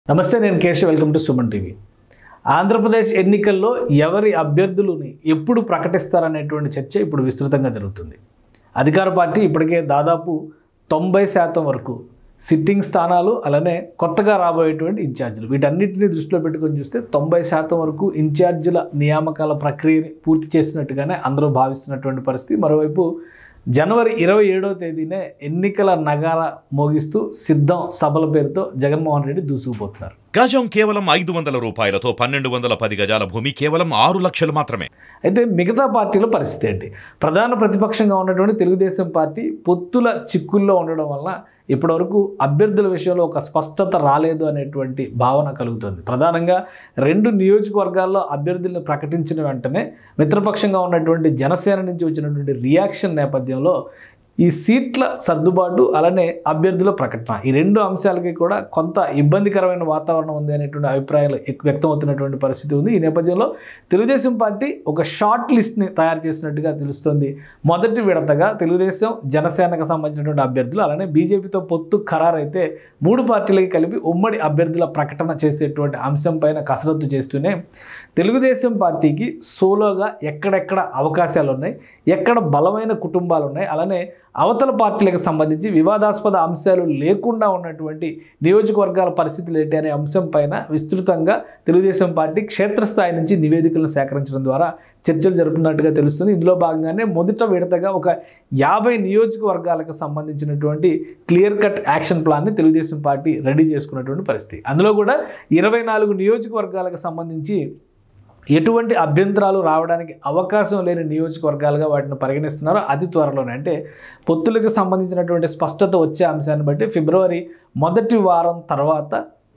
నమస్తే నేను Keshav welcome to Suman TV Andhra Pradesh ఎన్నికల్లో ఎవరి అభ్యర్థులని ఎప్పుడు ప్రకటిస్తారనేటువంటి చర్చ ఇప్పుడు విస్తృతంగా జరుగుతుంది అధికార పార్టీ ఇప్పటికే దాదాపు తొంభై శాతం వరకు సిట్టింగ్ స్థానాలు అలానే కొత్తగా రాబోయేటువంటి ఇన్ఛార్జీలు వీటన్నిటిని దృష్టిలో పెట్టుకొని చూస్తే తొంభై శాతం వరకు ఇన్ఛార్జీల నియామకాల ప్రక్రియని పూర్తి చేసినట్టుగానే అందరూ భావిస్తున్నటువంటి పరిస్థితి మరోవైపు జనవరి ఇరవై ఏడవ తేదీనే ఎన్నికల నగార మోగిస్తూ సిద్ధం సభల పేరుతో జగన్మోహన్ రెడ్డి దూసుకుపోతున్నారు గజం కేవలం ఐదు వందల రూపాయలతో పన్నెండు వందల పది గజాల భూమి కేవలం ఆరు లక్షలు మాత్రమే అయితే మిగతా పార్టీల పరిస్థితి ఏంటి ప్రధాన ప్రతిపక్షంగా ఉన్నటువంటి తెలుగుదేశం పార్టీ పొత్తుల చిక్కుల్లో ఉండడం వల్ల ఇప్పటివరకు అభ్యర్థుల విషయంలో ఒక స్పష్టత రాలేదు అనేటువంటి భావన కలుగుతుంది ప్రధానంగా రెండు నియోజకవర్గాల్లో అభ్యర్థులను ప్రకటించిన వెంటనే మిత్రపక్షంగా ఉన్నటువంటి జనసేన నుంచి వచ్చినటువంటి రియాక్షన్ నేపథ్యంలో ఈ సీట్ల సర్దుబాటు అలానే అభ్యర్థుల ప్రకటన ఈ రెండు అంశాలకి కూడా కొంత ఇబ్బందికరమైన వాతావరణం ఉంది అనేటువంటి అభిప్రాయాలు ఎక్కువ వ్యక్తమవుతున్నటువంటి పరిస్థితి ఉంది ఈ నేపథ్యంలో తెలుగుదేశం పార్టీ ఒక షార్ట్ లిస్ట్ని తయారు చేసినట్టుగా తెలుస్తుంది మొదటి విడతగా తెలుగుదేశం జనసేనకు సంబంధించినటువంటి అభ్యర్థులు అలానే బీజేపీతో పొత్తు ఖరారైతే మూడు పార్టీలకి కలిపి ఉమ్మడి అభ్యర్థుల ప్రకటన చేసేటువంటి అంశం పైన కసరత్తు చేస్తూనే తెలుగుదేశం పార్టీకి సోలోగా ఎక్కడెక్కడ అవకాశాలు ఉన్నాయి ఎక్కడ బలమైన కుటుంబాలు ఉన్నాయి అలానే అవతల పార్టీలకు సంబంధించి వివాదాస్పద అంశాలు లేకుండా ఉన్నటువంటి నియోజకవర్గాల పరిస్థితులు ఏంటి అనే అంశం పైన విస్తృతంగా తెలుగుదేశం పార్టీ క్షేత్రస్థాయి నుంచి నివేదికలను సేకరించడం ద్వారా చర్చలు జరుపుతున్నట్టుగా తెలుస్తుంది ఇందులో భాగంగానే మొదట విడతగా ఒక యాభై నియోజకవర్గాలకు సంబంధించినటువంటి క్లియర్ కట్ యాక్షన్ ప్లాన్ని తెలుగుదేశం పార్టీ రెడీ చేసుకున్నటువంటి పరిస్థితి అందులో కూడా ఇరవై నాలుగు నియోజకవర్గాలకు సంబంధించి ఎటువంటి అభ్యంతరాలు రావడానికి అవకాశం లేని నియోజకవర్గాలుగా వాటిని పరిగణిస్తున్నారో అతి త్వరలోనే అంటే పొత్తులకు సంబంధించినటువంటి స్పష్టత వచ్చే అంశాన్ని బట్టి ఫిబ్రవరి మొదటి వారం తర్వాత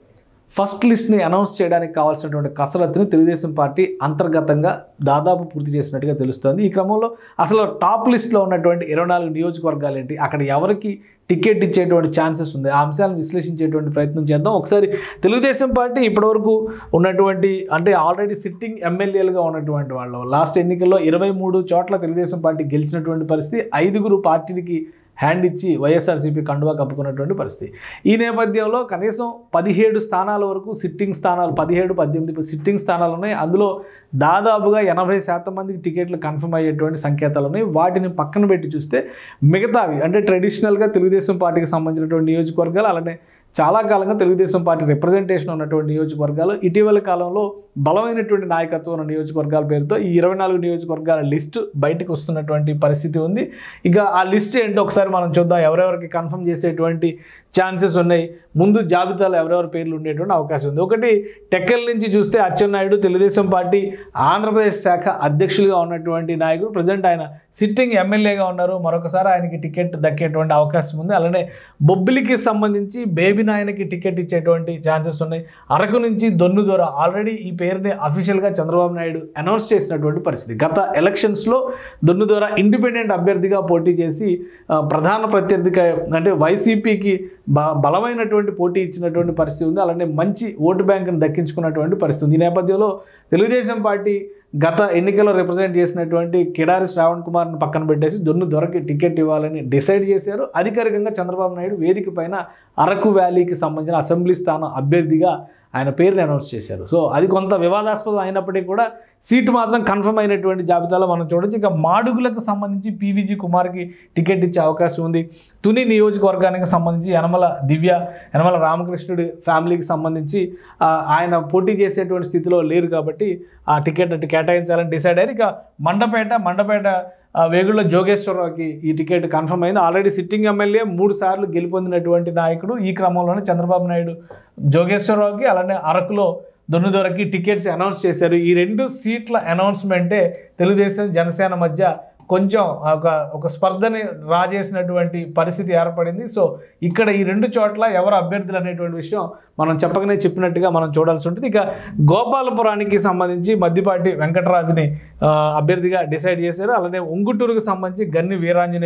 ఫస్ట్ లిస్ట్ని అనౌన్స్ చేయడానికి కావాల్సినటువంటి కసరత్తుని తెలుగుదేశం పార్టీ అంతర్గతంగా దాదాపు పూర్తి చేసినట్టుగా తెలుస్తోంది ఈ క్రమంలో అసలు టాప్ లిస్ట్లో ఉన్నటువంటి ఇరవై నాలుగు నియోజకవర్గాలు ఏంటి అక్కడ ఎవరికి టికెట్ ఇచ్చేటువంటి ఛాన్సెస్ ఉంది ఆ అంశాలను విశ్లేషించేటువంటి ప్రయత్నం చేద్దాం ఒకసారి తెలుగుదేశం పార్టీ ఇప్పటివరకు ఉన్నటువంటి అంటే ఆల్రెడీ సిట్టింగ్ ఎమ్మెల్యేలుగా ఉన్నటువంటి వాళ్ళు లాస్ట్ ఎన్నికల్లో ఇరవై మూడు చోట్ల తెలుగుదేశం పార్టీ గెలిచినటువంటి పరిస్థితి ఐదుగురు పార్టీలకి హ్యాండ్ ఇచ్చి వైఎస్ఆర్సీపీ కండువా కప్పుకున్నటువంటి పరిస్థితి ఈ నేపథ్యంలో కనీసం పదిహేడు స్థానాల వరకు సిట్టింగ్ స్థానాలు పదిహేడు పద్దెనిమిది సిట్టింగ్ స్థానాలు ఉన్నాయి అందులో దాదాపుగా ఎనభై శాతం మందికి టికెట్లు కన్ఫర్మ్ అయ్యేటువంటి సంకేతాలు ఉన్నాయి వాటిని పక్కన పెట్టి చూస్తే మిగతావి అంటే ట్రెడిషనల్గా తెలుగుదేశం పార్టీకి సంబంధించినటువంటి నియోజకవర్గాలు అలానే చాలా కాలంగా తెలుగుదేశం పార్టీ రిప్రజెంటేషన్ ఉన్నటువంటి నియోజకవర్గాలు ఇటీవల కాలంలో బలమైనటువంటి నాయకత్వం ఉన్న నియోజకవర్గాల పేరుతో ఈ ఇరవై నాలుగు నియోజకవర్గాల లిస్టు బయటకు వస్తున్నటువంటి పరిస్థితి ఉంది ఇక ఆ లిస్ట్ ఏంటో ఒకసారి మనం చూద్దాం ఎవరెవరికి కన్ఫర్మ్ చేసేటువంటి ఛాన్సెస్ ఉన్నాయి ముందు జాబితాలో ఎవరెవరి పేర్లు ఉండేటువంటి అవకాశం ఉంది ఒకటి టెక్కల్ నుంచి చూస్తే అచ్చెన్నాయుడు తెలుగుదేశం పార్టీ ఆంధ్రప్రదేశ్ శాఖ అధ్యక్షులుగా ఉన్నటువంటి నాయకుడు ప్రజెంట్ ఆయన సిట్టింగ్ ఎమ్మెల్యేగా ఉన్నారు మరొకసారి ఆయనకి టికెట్ దక్కేటువంటి అవకాశం ఉంది అలానే బొబ్బిలికి సంబంధించి బేబీ నాయనకి టికెట్ ఇచ్చేటువంటి ఛాన్సెస్ ఉన్నాయి అరకు నుంచి దొన్ను దొర ఆల్రెడీ ఈ పేరుని అఫీషియల్గా చంద్రబాబు నాయుడు అనౌన్స్ చేసినటువంటి పరిస్థితి గత ఎలక్షన్స్లో దొన్ను దొర ఇండిపెండెంట్ అభ్యర్థిగా పోటీ చేసి ఆ, ప్రధాన ప్రత్యర్థిగా అంటే వైసీపీకి బ బలమైనటువంటి పోటీ ఇచ్చినటువంటి పరిస్థితి ఉంది అలానే మంచి ఓటు బ్యాంకును దక్కించుకున్నటువంటి పరిస్థితి ఉంది ఈ నేపథ్యంలో తెలుగుదేశం పార్టీ గత ఎన్నికల్లో రిప్రజెంట్ చేసినటువంటి కిడారి శ్రావణ్ కుమార్ని పక్కన పెట్టేసి దొన్ను దొరకి టికెట్ ఇవ్వాలని డిసైడ్ చేశారు అధికారికంగా చంద్రబాబు నాయుడు వేదిక పైన అరకు వ్యాలీకి సంబంధించిన అసెంబ్లీ స్థానం అభ్యర్థిగా ఆయన పేరుని అనౌన్స్ చేశారు సో అది కొంత వివాదాస్పదం అయినప్పటికీ కూడా సీటు మాత్రం కన్ఫర్మ్ అయినటువంటి జాబితాలో మనం చూడొచ్చు ఇక మాడుగులకు సంబంధించి పీవీజీ కుమార్కి టికెట్ ఇచ్చే అవకాశం ఉంది తుని నియోజకవర్గానికి సంబంధించి యనమల దివ్య యనమల రామకృష్ణుడి ఫ్యామిలీకి సంబంధించి ఆ, ఆయన పోటీ చేసేటువంటి స్థితిలో లేరు కాబట్టి ఆ టికెట్ అటు కేటాయించాలని డిసైడ్ అయ్యారు ఇక మండపేట మండపేట ఆ, వేగుళ్ళ జోగేశ్వరరావుకి ఈ టికెట్ కన్ఫర్మ్ అయింది ఆల్రెడీ సిట్టింగ్ ఎమ్మెల్యే మూడు సార్లు గెలుపొందినటువంటి నాయకుడు ఈ క్రమంలోనే చంద్రబాబు నాయుడు జోగేశ్వరరావుకి అలానే అరకులో దొన్నుదొరకి టికెట్స్ అనౌన్స్ చేశారు ఈ రెండు సీట్ల అనౌన్స్మెంటే తెలుగుదేశం జనసేన మధ్య కొంచెం ఒక ఒక స్పర్ధని రాజేసినటువంటి పరిస్థితి ఏర్పడింది సో ఇక్కడ ఈ రెండు చోట్ల ఎవరు అభ్యర్థులు అనేటువంటి విషయం మనం చెప్పకనే చెప్పినట్టుగా మనం చూడాల్సి ఉంటుంది ఇక గోపాలపురానికి సంబంధించి మద్దిపాటి వెంకటరాజుని ఆ, అభ్యర్థిగా డిసైడ్ చేశారు అలానే ఉంగుటూరుకు సంబంధించి గన్ని వీరాంజనేయులు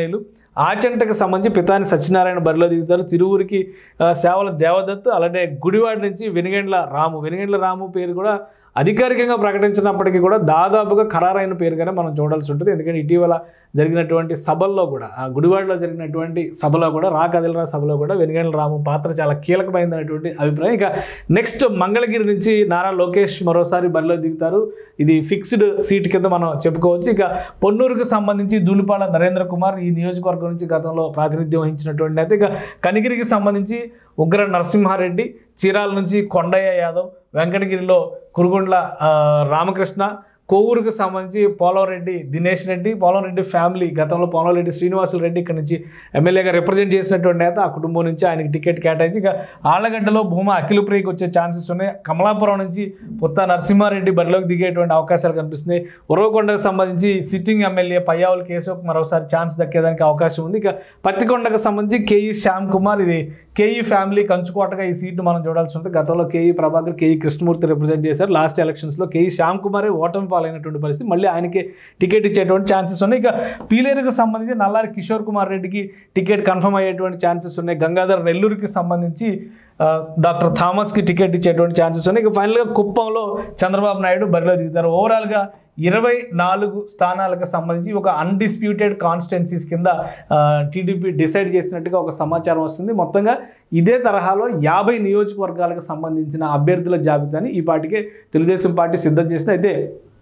ఆచంటకు సంబంధించి పితాని సత్యనారాయణ బరిలో దిగుతారు తిరువురికి ఆ, సేవల దేవదత్ అలానే గుడివాడ నుంచి వెనుగండ్ల రాము వెనుగండ్ల రాము పేరు కూడా అధికారికంగా ప్రకటించినప్పటికీ కూడా దాదాపుగా ఖరారైన పేరుగానే మనం చూడాల్సి ఉంటుంది ఎందుకంటే ఇటీవల జరిగినటువంటి సభల్లో కూడా ఆ గుడివాడలో జరిగినటువంటి సభలో కూడా రా కదిలరా సభలో కూడా వెనుగండ్ల రాము పాత్ర చాలా కీలకమైనటువంటి అభిప్రాయం ఇక నెక్స్ట్ మంగళగిరి నుంచి నారా లోకేష్ మరోసారి బరిలో దిగుతారు ఇది ఫిక్స్డ్ సీట్ కింద మనం చెప్పుకోవచ్చు ఇక పొన్నూరుకు సంబంధించి దూలిపాల నరేంద్ర కుమార్ ఈ నియోజకవర్గం నుంచి గతంలో ప్రాతినిధ్యం వహించినటువంటి నేత ఇక కనిగిరికి సంబంధించి ఉగ్ర నరసింహారెడ్డి చీరాల నుంచి కొండయ్య యాదవ్ వెంకటగిరిలో కురుగుండ్ల ఆ, రామకృష్ణ కోవూరుకు సంబంధించి పోలవరెడ్డి దినేష్ రెడ్డి పోలవరెడ్డి ఫ్యామిలీ గతంలో పోలవరెడ్డి శ్రీనివాసులు రెడ్డి ఇక్కడ నుంచి ఎమ్మెల్యేగా రిప్రజెంట్ చేసినటువంటి నేత ఆ కుటుంబం నుంచి ఆయనకి టికెట్ కేటాయించి ఇక ఆళ్లగడ్డలో భూమా అఖిలప్రియకి వచ్చే ఛాన్సెస్ ఉన్నాయి కమలాపురం నుంచి పుత్త నరసింహారెడ్డి బరిలోకి దిగేటువంటి అవకాశాలు కనిపిస్తున్నాయి ఉరవకొండకు సంబంధించి సిట్టింగ్ ఎమ్మెల్యే పయ్యావుల కేశవ్ మరోసారి ఛాన్స్ దక్కేదానికి అవకాశం ఉంది ఇక పత్తికొండకు సంబంధించి కేఈ శ్యామ్ కుమార్ ఇది కేఈ ఫ్యామిలీ కంచుకోటగా ఈ సీటు మనం చూడాల్సి ఉంటుంది గతంలో KE Prabhakar KE Krishnamurthy represent చేశారు లాస్ట్ ఎలక్షన్స్లో కేఈ శ్యామ్ కుమారే ఓటమి పాలైనటువంటి పరిస్థితి మళ్ళీ ఆయనకి టికెట్ ఇచ్చేటువంటి ఛాన్సెస్ ఉన్నాయి ఇక పీలేరుకు సంబంధించి నల్లారి కిషోర్ కుమార్ రెడ్డికి టికెట్ కన్ఫర్మ్ అయ్యేటువంటి ఛాన్సెస్ ఉన్నాయి గంగాధర్ నెల్లూరుకి సంబంధించి ఆ, డాక్టర్ థామస్కి టికెట్ ఇచ్చేటువంటి ఛాన్సెస్ ఉన్నాయి ఇక ఫైనల్గా కుప్పంలో చంద్రబాబు నాయుడు బరిలో దిగుతారు ఓవరాల్గా ఇరవై నాలుగు స్థానాలకు సంబంధించి ఒక అన్డిస్ప్యూటెడ్ కాన్స్టిట్యున్సీస్ కింద టీడీపీ డిసైడ్ చేసినట్టుగా ఒక సమాచారం వస్తుంది మొత్తంగా ఇదే తరహాలో యాభై నియోజకవర్గాలకు సంబంధించిన అభ్యర్థుల జాబితాని ఈ పాటికే తెలుగుదేశం పార్టీ సిద్ధం చేసింది అయితే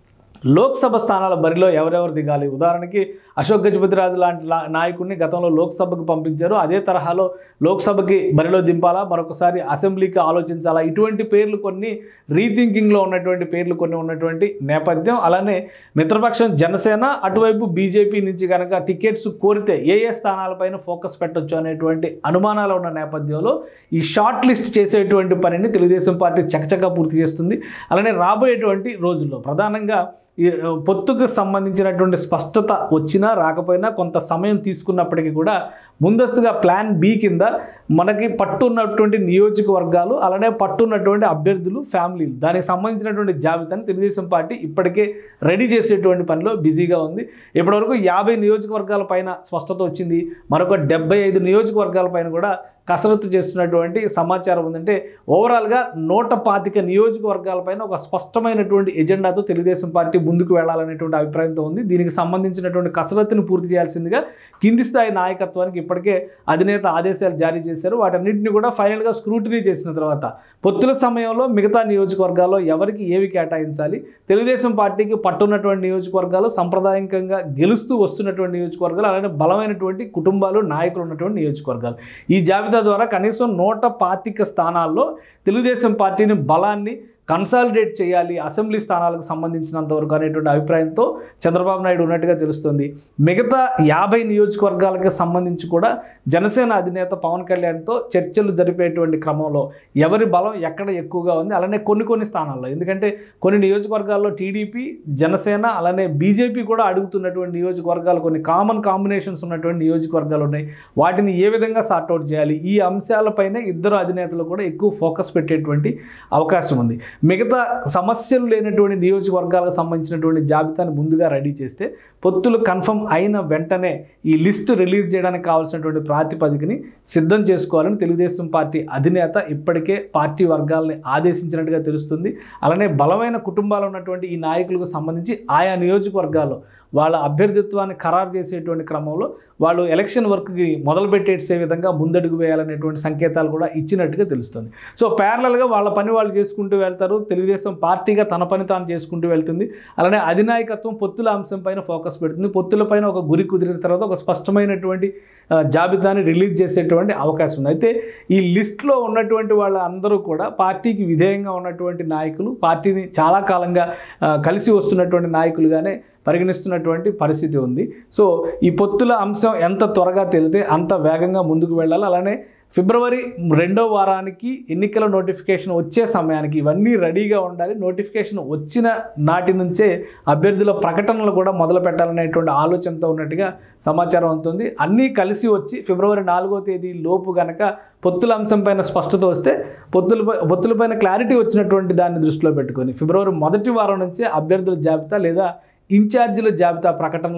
లోక్సభ స్థానాల బరిలో ఎవరెవరు దిగాలి ఉదాహరణకి అశోక్ గజపతిరాజు లాంటి లా- నాయకుడిని గతంలో లోక్సభకు పంపించారు అదే తరహాలో లోక్సభకి బరిలో దింపాలా మరొకసారి అసెంబ్లీకి ఆలోచించాలా ఇటువంటి పేర్లు కొన్ని రీథింకింగ్లో ఉన్నటువంటి పేర్లు కొన్ని ఉన్నటువంటి నేపథ్యం అలానే మిత్రపక్షం జనసేన అటువైపు బీజేపీ నుంచి కనుక టికెట్స్ కోరితే ఏ ఏ స్థానాలపైన ఫోకస్ పెట్టొచ్చు అనేటువంటి అనుమానాలు ఉన్న నేపథ్యంలో ఈ షార్ట్ లిస్ట్ చేసేటువంటి పనిని తెలుగుదేశం పార్టీ చకచకా పూర్తి చేస్తుంది అలానే రాబోయేటువంటి రోజుల్లో ప్రధానంగా ఈ పొత్తుకు సంబంధించినటువంటి స్పష్టత వచ్చినా రాకపోయినా కొంత సమయం తీసుకున్నప్పటికీ కూడా ముందస్తుగా ప్లాన్ బి కింద మనకి పట్టున్నటువంటి నియోజకవర్గాలు అలానే పట్టున్నటువంటి అభ్యర్థులు ఫ్యామిలీలు దానికి సంబంధించినటువంటి జాబితాని తెలుగుదేశం పార్టీ ఇప్పటికే రెడీ చేసేటువంటి పనిలో బిజీగా ఉంది ఇప్పటివరకు యాభై నియోజకవర్గాల పైన స్పష్టత వచ్చింది మరొక డెబ్బై ఐదు నియోజకవర్గాల పైన కూడా కసరత్తు చేస్తున్నటువంటి సమాచారం ఉందంటే ఓవరాల్గా నూట పాతిక నియోజకవర్గాలపైన ఒక స్పష్టమైనటువంటి ఎజెండాతో తెలుగుదేశం పార్టీ ముందుకు వెళ్ళాలనేటువంటి అభిప్రాయంతో ఉంది దీనికి సంబంధించినటువంటి కసరత్తును పూర్తి చేయాల్సిందిగా కింది స్థాయి నాయకత్వానికి ఇప్పటికే అధినేత ఆదేశాలు జారీ చేశారు వాటన్నింటినీ కూడా ఫైనల్గా స్క్రూటినీ చేసిన తర్వాత పొత్తుల సమయంలో మిగతా నియోజకవర్గాల్లో ఎవరికి ఏవి కేటాయించాలి తెలుగుదేశం పార్టీకి పట్టున్నటువంటి నియోజకవర్గాలు సాంప్రదాయకంగా గెలుస్తూ వస్తున్నటువంటి నియోజకవర్గాలు అలానే బలమైనటువంటి కుటుంబాలు నాయకులు ఉన్నటువంటి నియోజకవర్గాలు ఈ జాబితా ద్వారా కనీసం నూట పాతిక స్థానాల్లో తెలుగుదేశం పార్టీని బలాన్ని కన్సాలిడేట్ చేయాలి అసెంబ్లీ స్థానాలకు సంబంధించినంత వరకు అనేటువంటి అభిప్రాయంతో చంద్రబాబు నాయుడు ఉన్నట్టుగా తెలుస్తుంది మిగతా యాభై నియోజకవర్గాలకు సంబంధించి కూడా జనసేన అధినేత పవన్ కళ్యాణ్తో చర్చలు జరిపేటువంటి క్రమంలో ఎవరి బలం ఎక్కడ ఎక్కువగా ఉంది అలానే కొన్ని కొన్ని స్థానాల్లో ఎందుకంటే కొన్ని నియోజకవర్గాల్లో టీడీపీ జనసేన అలానే బీజేపీ కూడా అడుగుతున్నటువంటి నియోజకవర్గాలు కొన్ని కామన్ కాంబినేషన్స్ ఉన్నటువంటి నియోజకవర్గాలు ఉన్నాయి వాటిని ఏ విధంగా సార్ట్అవుట్ చేయాలి ఈ అంశాలపైనే ఇద్దరు అధినేతలు కూడా ఎక్కువ ఫోకస్ పెట్టేటువంటి అవకాశం ఉంది మిగతా సమస్యలు లేనటువంటి నియోజకవర్గాలకు సంబంధించినటువంటి జాబితాను ముందుగా రెడీ చేస్తే పొత్తులు కన్ఫర్మ్ అయిన వెంటనే ఈ లిస్టు రిలీజ్ చేయడానికి కావాల్సినటువంటి ప్రాతిపదికని సిద్ధం చేసుకోవాలని తెలుగుదేశం పార్టీ అధినేత ఇప్పటికే పార్టీ వర్గాల్ని ఆదేశించినట్టుగా తెలుస్తుంది అలానే బలమైన కుటుంబాలు ఉన్నటువంటి ఈ నాయకులకు సంబంధించి ఆయా నియోజకవర్గాల్లో వాళ్ళ అభ్యర్థిత్వాన్ని ఖరారు చేసేటువంటి క్రమంలో వాళ్ళు ఎలక్షన్ వర్క్కి మొదలు పెట్టేసే విధంగా ముందడుగు వేయాలనేటువంటి సంకేతాలు కూడా ఇచ్చినట్టుగా తెలుస్తుంది సో ప్యారలల్గా వాళ్ళ పని వాళ్ళు చేసుకుంటూ వెళ్తారు తెలుగుదేశం పార్టీగా తన పని తాను చేసుకుంటూ వెళ్తుంది అలానే అధినాయకత్వం పొత్తుల అంశం పైన ఫోకస్ పెడుతుంది పొత్తుల పైన ఒక గురి కుదిరిన తర్వాత ఒక స్పష్టమైనటువంటి ఆ, జాబితాని రిలీజ్ చేసేటువంటి అవకాశం ఉంది అయితే ఈ లిస్ట్లో ఉన్నటువంటి వాళ్ళ అందరూ కూడా పార్టీకి విధేయంగా ఉన్నటువంటి నాయకులు పార్టీని చాలా కాలంగా ఆ, కలిసి వస్తున్నటువంటి నాయకులుగానే పరిగణిస్తున్నటువంటి పరిస్థితి ఉంది సో ఈ పొత్తుల అంశం ఎంత త్వరగా తెలితే అంత వేగంగా ముందుకు వెళ్ళాలి అలానే ఫిబ్రవరి రెండో వారానికి ఎన్నికల నోటిఫికేషన్ వచ్చే సమయానికి ఇవన్నీ రెడీగా ఉండాలి నోటిఫికేషన్ వచ్చిన నాటి నుంచే అభ్యర్థుల ప్రకటనలు కూడా మొదలు పెట్టాలనేటువంటి ఆలోచనతో ఉన్నట్టుగా సమాచారం అవుతుంది అన్నీ కలిసి వచ్చి ఫిబ్రవరి నాలుగో తేదీ లోపు గనక పొత్తుల అంశంపైన స్పష్టత వస్తే పొత్తుల పొత్తులపైన క్లారిటీ వచ్చినటువంటి దాన్ని దృష్టిలో పెట్టుకొని ఫిబ్రవరి మొదటి వారం నుంచే అభ్యర్థుల జాబితా లేదా ఇన్ఛార్జీల జాబితా ప్రకటనలు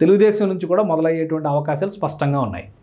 తెలుగుదేశం నుంచి కూడా మొదలయ్యేటువంటి అవకాశాలు స్పష్టంగా ఉన్నాయి